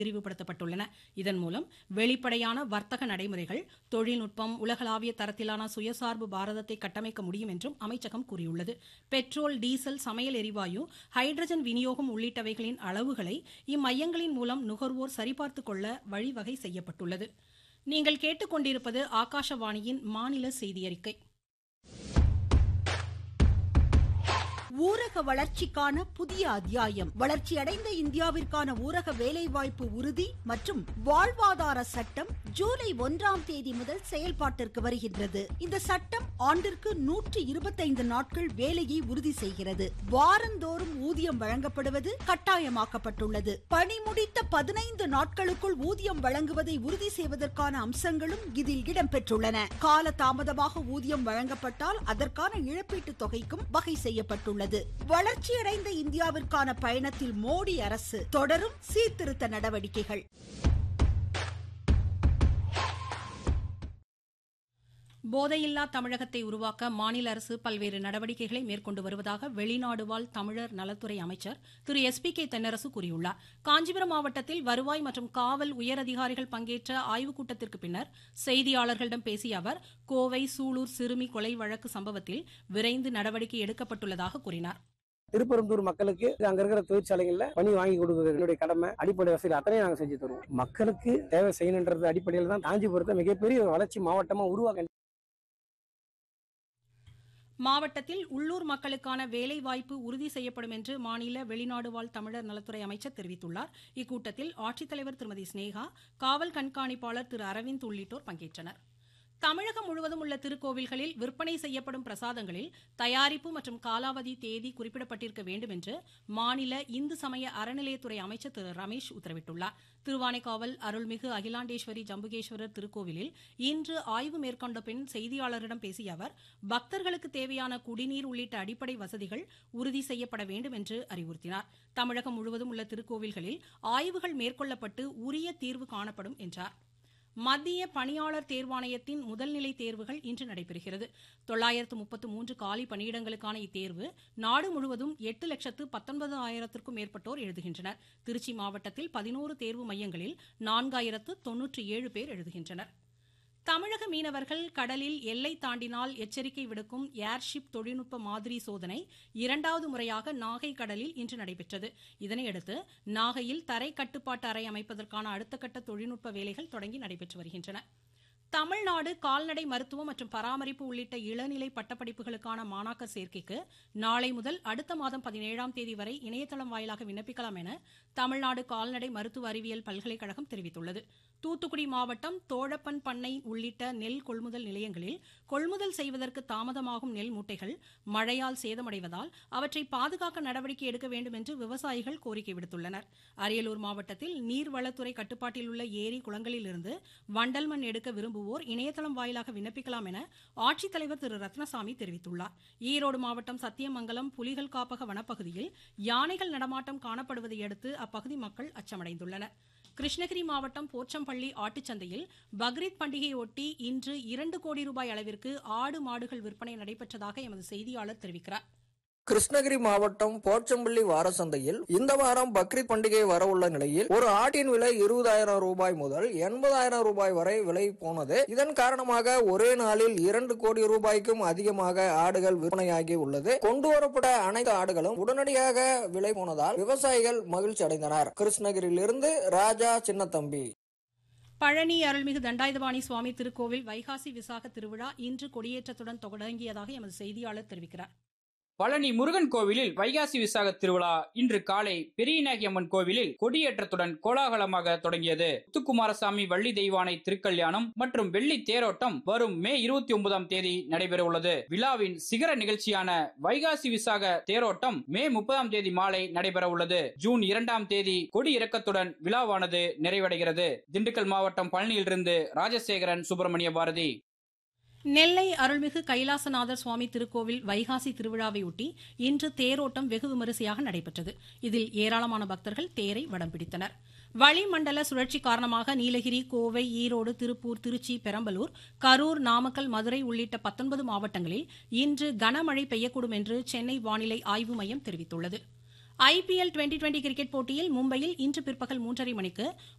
விரிவுபடுத்தப்பட்டுள்ளன இதன் மூலம் வெளிப்படையான வர்த்தக நடைமுறைகள் தொழில்நுட்பம் உலகளாவிய தரத்திலான சுயசார்பு பாரதத்தை கட்டமைக்க முடியும் என்றும் அமைச்சகம் கூறியுள்ளது பெட்ரோல் டீசல் சமையல் எரிவாயு ஹைட்ரஜன் விநியோகம் உள்ளிட்டவைகளின் அளவுகளை இம்மையங்களின் மூலம் நுகர்வோர் சரிபார்த்துக் கொள்ள வழிவகை செய்யப்பட்டுள்ளது நீங்கள் கேட்டுக்கொண்டிருப்பது ஆகாஷவாணியின் மாநில செய்தியறிக்கை ஊரக வளர்ச்சிக்கான புதிய அத்தியாயம் வளர்ச்சியடைந்த இந்தியாவிற்கான ஊரக வேலைவாய்ப்பு உறுதி மற்றும் வாழ்வாதார சட்டம் ஜூலை ஒன்றாம் தேதி முதல் செயல்பாட்டிற்கு வருகின்றது இந்த சட்டம் ஆண்டிற்கு நூற்று இருபத்தைந்து நாட்கள் வேலையை உறுதி செய்கிறது வாரந்தோறும் ஊதியம் வழங்கப்படுவது கட்டாயமாக்கப்பட்டுள்ளது பணி முடித்த பதினைந்து நாட்களுக்குள் ஊதியம் வழங்குவதை உறுதி செய்வதற்கான அம்சங்களும் இதில் இடம்பெற்றுள்ளன கால தாமதமாக ஊதியம் வழங்கப்பட்டால் அதற்கான இழப்பீட்டுத் தொகைக்கும் வகை செய்யப்பட்டுள்ளது உள்ளது வளர்ச்சியடைந்த இந்தியாவிற்கான பயணத்தில் மோடி அரசு தொடரும் சீர்திருத்த நடவடிக்கைகள் போதையில்லா தமிழகத்தை உருவாக்க மாநில அரசு பல்வேறு நடவடிக்கைகளை மேற்கொண்டு வருவதாக வெளிநாடு வாழ் தமிழர் நலத்துறை அமைச்சர் திரு எஸ் பி கே தென்னரசு கூறியுள்ளார் காஞ்சிபுரம் மாவட்டத்தில் வருவாய் மற்றும் காவல் உயரதிகாரிகள் பங்கேற்ற ஆய்வுக் கூட்டத்திற்கு பின்னர் செய்தியாளர்களிடம் பேசிய அவர் கோவை சூலூர் சிறுமி கொலை வழக்கு சம்பவத்தில் விரைந்து நடவடிக்கை எடுக்கப்பட்டுள்ளதாக கூறினார் திருப்பரம்பூர் மக்களுக்கு அங்க இருக்கிற தொழிற்சாலைகள்ல பணி வாங்கி கொடுக்குறது என்னுடைய கடமை அடிப்படை வசதி அத்தனையும் நாங்க செஞ்சு தருவோம் மக்களுக்கு தேவை செய்யணுன்றது அடிப்படையில் தான் காஞ்சிபுரத்தை மிகப்பெரிய ஒரு வளர்ச்சி மாவட்டமா உருவாக்க மாவட்டத்தில் உள்ளூர் மக்களுக்கான வேலை வாய்ப்பு உறுதி செய்யப்படும் என்று மாநில வெளிநாடு வாழ் தமிழர் நலத்துறை அமைச்சர் தெரிவித்துள்ளார் இக்கூட்டத்தில் ஆட்சித்தலைவர் திருமதி ஸ்னேகா காவல் கண்காணிப்பாளர் திரு அரவிந்த் உள்ளிட்டோர் பங்கேற்றனர் தமிழகம் முழுவதும் உள்ள திருக்கோவில்களில் விற்பனை செய்யப்படும் பிரசாதங்களில் தயாரிப்பு மற்றும் காலாவதி தேதி குறிப்பிடப்பட்டிருக்க வேண்டும் என்று மாநில இந்து சமய அறநிலையத்துறை அமைச்சர் திரு ரமேஷ் உத்தரவிட்டுள்ளார் திருவானைக்காவல் அருள்மிகு அகிலாண்டேஸ்வரி ஜம்புகேஸ்வரர் திருக்கோவிலில் இன்று ஆய்வு மேற்கொண்ட பின் செய்தியாளரிடம் பேசிய அவர் பக்தர்களுக்கு தேவையான குடிநீர் உள்ளிட்ட அடிப்படை வசதிகள் உறுதி செய்யப்பட வேண்டும் என்று அறிவுறுத்தினார் தமிழகம் முழுவதும் உள்ள திருக்கோவில்களில் ஆய்வுகள் மேற்கொள்ளப்பட்டு உரிய தீர்வு காணப்படும் என்றார் மத்திய பணியாளர் தேர்வாணையத்தின் முதல்நிலை தேர்வுகள் இன்று நடைபெறுகிறது தொள்ளாயிரத்து முப்பத்து மூன்று காலி பணியிடங்களுக்கான இத்தேர்வு நாடு முழுவதும் எட்டு லட்சத்து பத்தொன்பது ஆயிரத்திற்கும் மேற்பட்டோர் எழுதுகின்றனர் திருச்சி மாவட்டத்தில் பதினோரு தேர்வு மையங்களில் நான்காயிரத்து தொன்னூற்றி ஏழு பேர் எழுதுகின்றனர் தமிழக மீனவர்கள் கடலில் எல்லை தாண்டினால் எச்சரிக்கை விடுக்கும் ஏர்ஷிப் தொழில்நுட்ப மாதிரி சோதனை இரண்டாவது முறையாக நாகை கடலில் இன்று நடைபெற்றது இதனையடுத்து நாகையில் தரை கட்டுப்பாட்டு அறை அமைப்பதற்கான அடுத்த கட்ட தொழில்நுட்ப வேலைகள் தொடங்கி நடைபெற்று வருகின்றன தமிழ்நாடு கால்நடை மருத்துவம் மற்றும் பராமரிப்பு உள்ளிட்ட இளநிலை பட்டப்படிப்புகளுக்கான மாணாக்கர் சேர்க்கைக்கு நாளை முதல் அடுத்த மாதம் பதினேழாம் தேதி வரை இணையதளம் வாயிலாக விண்ணப்பிக்கலாம் என தமிழ்நாடு கால்நடை மருத்துவ அறிவியல் பல்கலைக்கழகம் தெரிவித்துள்ளது தூத்துக்குடி மாவட்டம் தோழப்பன் பண்ணை உள்ளிட்ட நெல் கொள்முதல் நிலையங்களில் கொள்முதல் செய்வதற்கு தாமதமாகும் நெல் மூட்டைகள் மழையால் சேதமடைவதால் அவற்றை பாதுகாக்க நடவடிக்கை எடுக்க வேண்டும் என்று விவசாயிகள் கோரிக்கை விடுத்துள்ளனர் அரியலூர் மாவட்டத்தில் நீர்வளத்துறை கட்டுப்பாட்டில் உள்ள ஏரி குளங்களிலிருந்து வண்டல் மண் எடுக்க விரும்புவோர் இணையதளம் வாயிலாக விண்ணப்பிக்கலாம் என ஆட்சித்தலைவர் திரு ரத்னசாமி தெரிவித்துள்ளார் ஈரோடு மாவட்டம் சத்தியமங்கலம் புலிகள் காப்பக வனப்பகுதியில் யானைகள் நடமாட்டம் காணப்படுவதை அடுத்து அப்பகுதி மக்கள் அச்சமடைந்துள்ளனர் கிருஷ்ணகிரி மாவட்டம் போச்சம்பள்ளி ஆட்டுச்சந்தையில் பக்ரீத் பண்டிகையொட்டி இன்று இரண்டு கோடி ரூபாய் அளவிற்கு ஆடு மாடுகள் விற்பனை நடைபெற்றதாக எமது செய்தியாளர் தெரிவிக்கிறார் கிருஷ்ணகிரி மாவட்டம் போச்சம்பள்ளி வாரசந்தையில் இந்த வாரம் பக்ரீத் பண்டிகை வரவுள்ள நிலையில் ஒரு ஆட்டின் விலை இருபதாயிரம் ரூபாய் முதல் எண்பதாயிரம் ரூபாய் வரை விலை போனது இதன் காரணமாக ஒரே நாளில் இரண்டு கோடி ரூபாய்க்கும் அதிகமாக ஆடுகள் விற்பனையாகி உள்ளது கொண்டு வரப்பட்ட அனைத்து ஆடுகளும் உடனடியாக விலை போனதால் விவசாயிகள் மகிழ்ச்சி அடைந்தனர் கிருஷ்ணகிரியிலிருந்து ராஜா சின்னத்தம்பி பழனி அருள்மிகு தண்டாயுதபாணி சுவாமி திருக்கோவில் வைகாசி விசாக திருவிழா இன்று கொடியேற்றத்துடன் தொடங்கியதாக எமது செய்தியாளர் தெரிவிக்கிறார் பழனி முருகன் கோவிலில் வைகாசி விசாக திருவிழா இன்று காலை பெரியநாயகி அம்மன் கோவிலில் கொடியேற்றத்துடன் கோலாகலமாக தொடங்கியது முத்துக்குமாரசாமி வள்ளி தெய்வானை திருக்கல்யாணம் மற்றும் வெள்ளி தேரோட்டம் வரும் மே இருபத்தி ஒன்பதாம் தேதி நடைபெற உள்ளது விழாவின் சிகர நிகழ்ச்சியான வைகாசி விசாக தேரோட்டம் மே முப்பதாம் தேதி மாலை நடைபெற உள்ளது ஜூன் இரண்டாம் தேதி கொடி இறக்கத்துடன் விழாவானது நிறைவடைகிறது திண்டுக்கல் மாவட்டம் பழனியிலிருந்து ராஜசேகரன் சுப்பிரமணிய பாரதி நெல்லை அருள்மிகு கைலாசநாதர் சுவாமி திருக்கோவில் வைகாசி திருவிழாவையொட்டி இன்று தேரோட்டம் வெகு விமரிசையாக நடைபெற்றது இதில் ஏராளமான பக்தர்கள் தேரை வடம் பிடித்தனர் வளிமண்டல சுழற்சி காரணமாக நீலகிரி கோவை ஈரோடு திருப்பூர் திருச்சி பெரம்பலூர் கரூர் நாமக்கல் மதுரை உள்ளிட்ட பத்தொன்பது மாவட்டங்களில் இன்று கனமழை பெய்யக்கூடும் என்று சென்னை வானிலை ஆய்வு மையம் தெரிவித்துள்ளது ஐபிஎல் டுவெண்டி டுவெண்டி கிரிக்கெட் போட்டியில் மும்பையில் இன்று பிற்பகல் மூன்றரை மணிக்கு